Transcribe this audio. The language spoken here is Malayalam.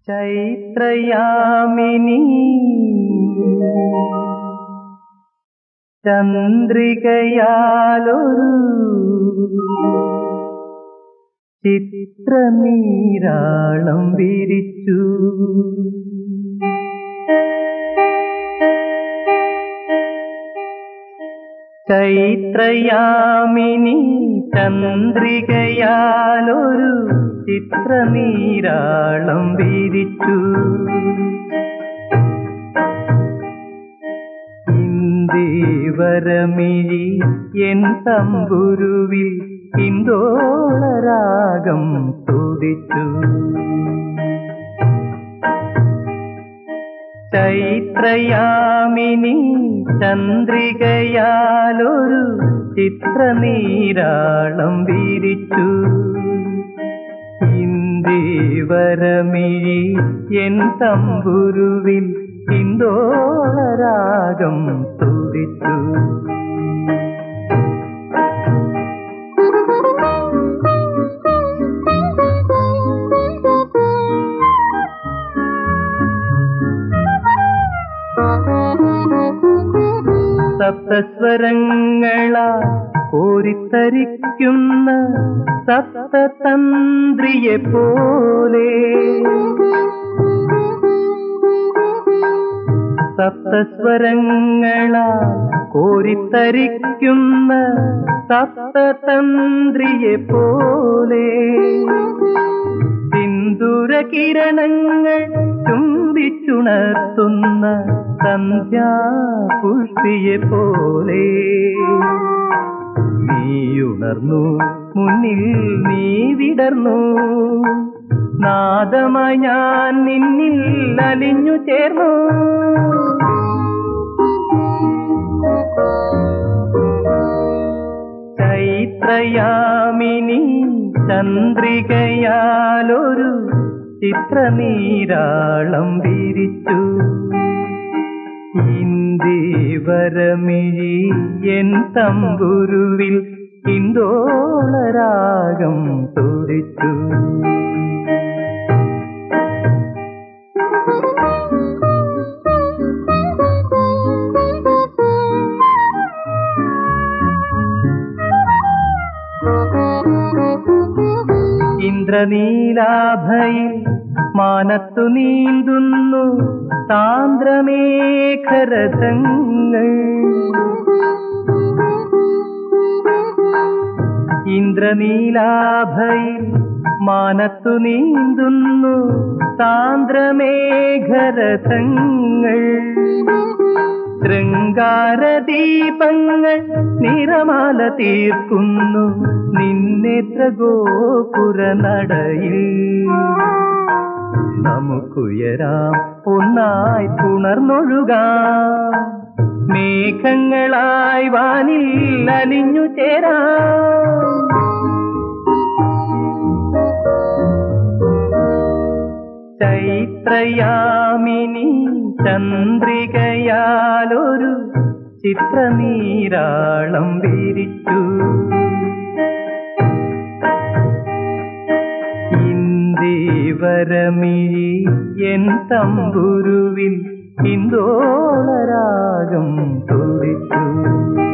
ചൈത്രയാമിനി ചന്ദ്രികയാലൊരു ചിത്രനീരാളം വിരിച്ചു ചൈത്രയാമിനി ചന്ദ്രികയാലൊരു ചിത്രനീരാളം വിരിച്ചു ഇന്ദീവരമിഴി എൻ തമ്പുരുവിൽ ഇന്ദോളരാഗം തുടിച്ചു ചൈത്രയാമിനി ചന്ദ്രികയാലൊരു ചിത്രനീരാളം വിരിച്ചു ഇന്ദീവരമിഴി എൻ തമ്പുരുവിൽ ഇന്ദോളരാഗം തുടിച്ചു സപ്തസ്വരങ്ങളാ കോരിത്തരിക്കുന്ന സപ്തതന്ത്രിയെ പോലെ സപ്തസ്വരങ്ങളാ കോരിത്തരിക്കുന്ന സപ്തതന്ത്രിയെ പോലെ സിന്ദൂര കിരണങ്ങൾ ചുംബിച്ചുണർത്തുന്ന സന്ധ്യാപുഷ്പിയെ പോലെ നീയുണർന്നു മുന്നിൽ നീ വിടർന്നു നാദമായി ഞാൻ നിന്നിൽ അലിഞ്ഞു ചേർന്നു ചൈത്രയാമിനി ചന്ദ്രികയാലൊരു ചിത്രനീരാളം വിരിച്ചു ഇന്ദീവരമിഴി എൻ തമ്പുരുവിൽ ഇന്ദോളരാഗം തുടിച്ചു ഇന്ദ്രനീലാഭയിൽ മാനത്തു നീന്തുന്നു സാന്ദ്രമേഖരഥങ്ങൾ ഇന്ദ്രനീലാഭയിൽ മാനത്തു നീന്തുന്നു സാന്ദ്രമേഘരഥങ്ങൾ ശൃംഗാരദീപങ്ങൾ നിറമാല തീർക്കുന്നു നിന്നെത്ര ഗോപുര നടയിൽ നമുക്കുയരാം ഒന്നായി പുണർന്നൊഴുകാം മേഘങ്ങളായി വാനിൽ അലിഞ്ഞു ചേരാം ചൈത്രയാമിനി ചന്ദ്രികയാലൊരു ചിത്രനീരാളം വിരിച്ചു ഇന്ദീവരമിഴി എൻ തമ്പുരുവിൽ ഇന്ദോളരാഗം തുടിച്ചു